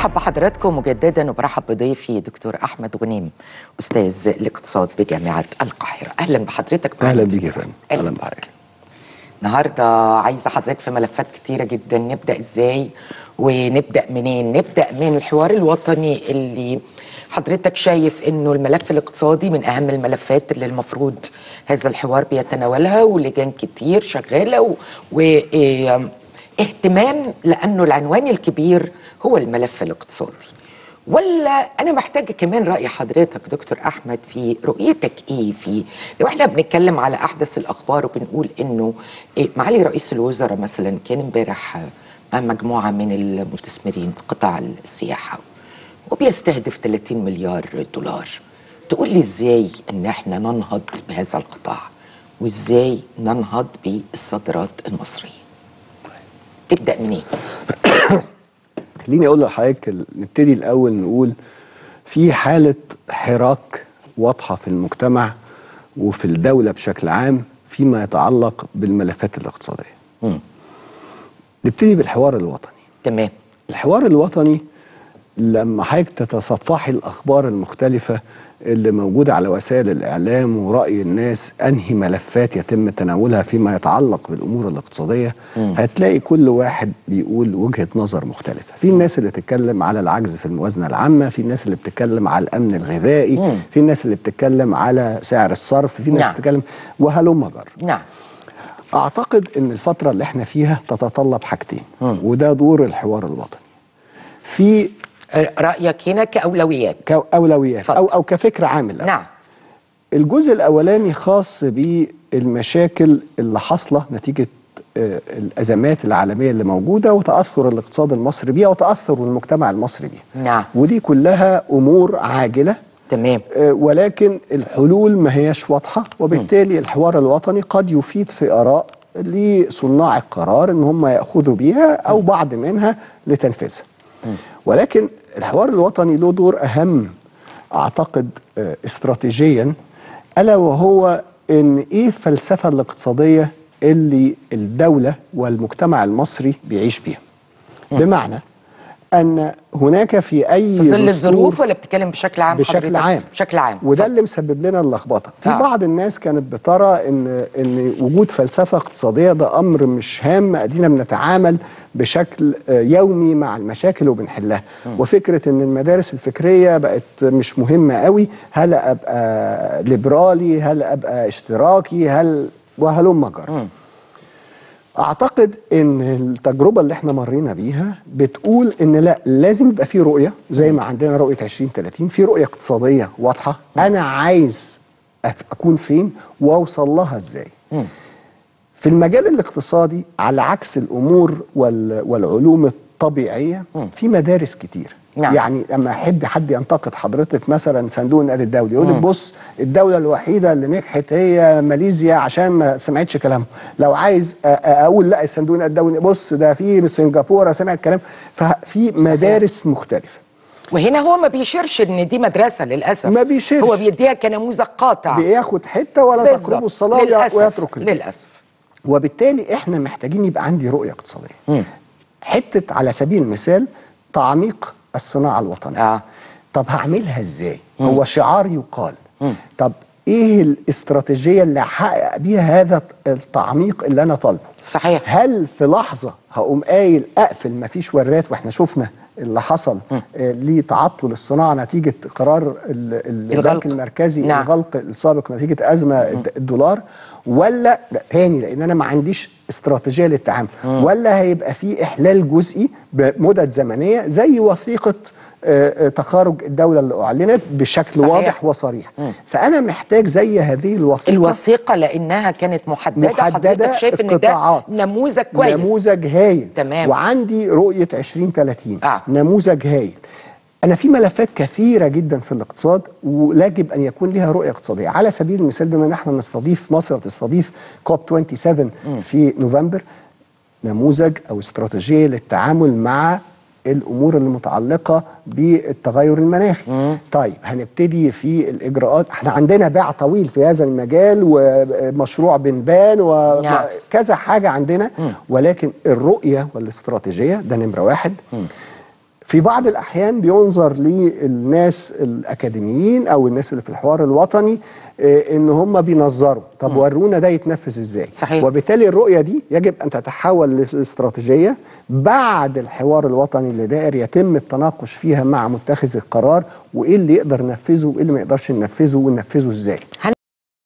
برحب بحضراتكم مجددا وبرحب بضيفي دكتور احمد غنيم استاذ الاقتصاد بجامعه القاهره اهلا بحضرتك معانا. اهلا بيك يا فندم اهلا بحضرتك النهارده عايزه حضرتك في ملفات كتيره جدا نبدا ازاي ونبدا منين نبدا من الحوار الوطني اللي حضرتك شايف انه الملف الاقتصادي من اهم الملفات اللي المفروض هذا الحوار بيتناولها ولجان كتير شغاله و, و... إيه اهتمام لانه العنوان الكبير هو الملف الاقتصادي ولا انا محتاجه كمان راي حضرتك دكتور احمد في رؤيتك ايه في لو احنا بنتكلم على احدث الاخبار وبنقول انه إيه معالي رئيس الوزراء مثلا كان امبارح مع مجموعه من المستثمرين في قطاع السياحه وبيستهدف 30 مليار دولار تقول لي ازاي ان احنا ننهض بهذا القطاع وازاي ننهض بالصادرات المصريه تبدا منين خليني اقول لحضرتك نبتدي الاول نقول في حاله حراك واضحه في المجتمع وفي الدوله بشكل عام فيما يتعلق بالملفات الاقتصاديه. مم. نبتدي بالحوار الوطني. تمام الحوار الوطني لما حضرتك تتصفحي الاخبار المختلفه اللي موجوده على وسائل الاعلام وراي الناس انهي ملفات يتم تناولها فيما يتعلق بالامور الاقتصاديه مم. هتلاقي كل واحد بيقول وجهه نظر مختلفه في الناس اللي بتتكلم على العجز في الموازنه العامه في الناس اللي بتتكلم على الامن الغذائي مم. في الناس اللي بتتكلم على سعر الصرف في ناس نعم. بتتكلم وهلم جر نعم اعتقد ان الفتره اللي احنا فيها تتطلب حاجتين مم. وده دور الحوار الوطني في رايك هنا كاولويات كاولويات اتفضل. او او كفكره عامه نعم الجزء الاولاني خاص بالمشاكل اللي حاصله نتيجه آه، الازمات العالميه اللي موجوده وتاثر الاقتصاد المصري بيها وتاثر المجتمع المصري بيها نعم ودي كلها امور عاجله تمام آه، ولكن الحلول ما هياش واضحه وبالتالي الحوار الوطني قد يفيد في اراء لصناع القرار ان هم ياخذوا بيها او بعض منها لتنفيذها ولكن الحوار الوطني له دور اهم اعتقد آه، استراتيجيا الا وهو ان ايه الفلسفه الاقتصاديه اللي الدوله والمجتمع المصري بيعيش بيها بمعنى ان هناك في اي في ظل دستور- الظروف ولا بتتكلم بشكل عام بشكل حضرتك؟ عام. بشكل عام وده اللي مسبب لنا اللخبطه في آه. بعض الناس كانت بترى ان ان وجود فلسفه اقتصاديه ده امر مش هام ادينا بنتعامل بشكل آه، يومي مع المشاكل وبنحلها وفكره ان المدارس الفكريه بقت مش مهمه قوي هل ابقى ليبرالي هل ابقى اشتراكي هل وهلم جرى مم. اعتقد ان التجربه اللي احنا مرينا بيها بتقول ان لا لازم يبقى في رؤيه زي ما عندنا رؤيه 2030 في رؤيه اقتصاديه واضحه انا عايز أف- اكون فين واوصل لها ازاي مم. في المجال الاقتصادي على عكس الامور وال- والعلوم الطبيعيه مم. في مدارس كتير نعم. يعني لما احب حد ينتقد حضرتك مثلا صندوق النقد الدولي يقول لك مم. بص الدوله الوحيده اللي نجحت هي ماليزيا عشان ما سمعتش كلامهم لو عايز أ- أ- اقول لا الصندوق النقد الدولي بص ده في سنغافوره سمعت كلام ففي مدارس مختلفه وهنا هو ما بيشيرش ان دي مدرسه للاسف ما بيشيرش. هو بيديها كنموذج قاطع بياخد حته ولا بالظبط. تقربوا الصلاه للأسف. ويترك الباقي. للاسف وبالتالي احنا محتاجين يبقى عندي رؤيه اقتصاديه مم. حته على سبيل المثال تعميق الصناعه الوطنيه اه طب هعملها ازاي مم. هو شعار يقال مم. طب ايه الاستراتيجيه اللي هحقق بيها هذا التعميق اللي انا طالبه صحيح هل في لحظه هقوم قايل اقفل مفيش ورات واحنا شفنا اللي حصل مم. آه لتعطل الصناعه نتيجه قرار ال- ال- الغلق. البنك المركزي نعم. الغلق السابق نتيجه ازمه الد- الدولار ولا لا تاني لان انا ما عنديش استراتيجيه للتعامل ولا هيبقى في احلال جزئي بمدد زمنيه زي وثيقه آه، آه، تخارج الدوله اللي اعلنت بشكل صحيح. واضح وصريح مم. فانا محتاج زي هذه الوثيقه الوثيقه لانها كانت محدده, محددة حضرتك شايف ان ده قطاعات. نموذج كويس نموذج هايل تمام. وعندي رؤيه 2030 آه. نموذج هايل انا في ملفات كثيره جدا في الاقتصاد ويجب ان يكون لها رؤيه اقتصاديه على سبيل المثال بما ان احنا نستضيف مصر تستضيف كوب 27 في نوفمبر نموذج او استراتيجيه للتعامل مع الامور المتعلقه بالتغير المناخي طيب هنبتدي في الاجراءات احنا عندنا باع طويل في هذا المجال ومشروع بنبان نعم. وكذا حاجه عندنا ولكن الرؤيه والاستراتيجيه ده نمره واحد في بعض الأحيان بينظر للناس الأكاديميين أو الناس اللي في الحوار الوطني آه، إن هم بينظروا طب ورونا ده يتنفذ إزاي صحيح. وبالتالي الرؤية دي يجب أن تتحول لاستراتيجية بعد الحوار الوطني اللي داير يتم التناقش فيها مع متخذ القرار وإيه اللي يقدر ننفذه وإيه اللي ما يقدرش ننفذه وننفذه إزاي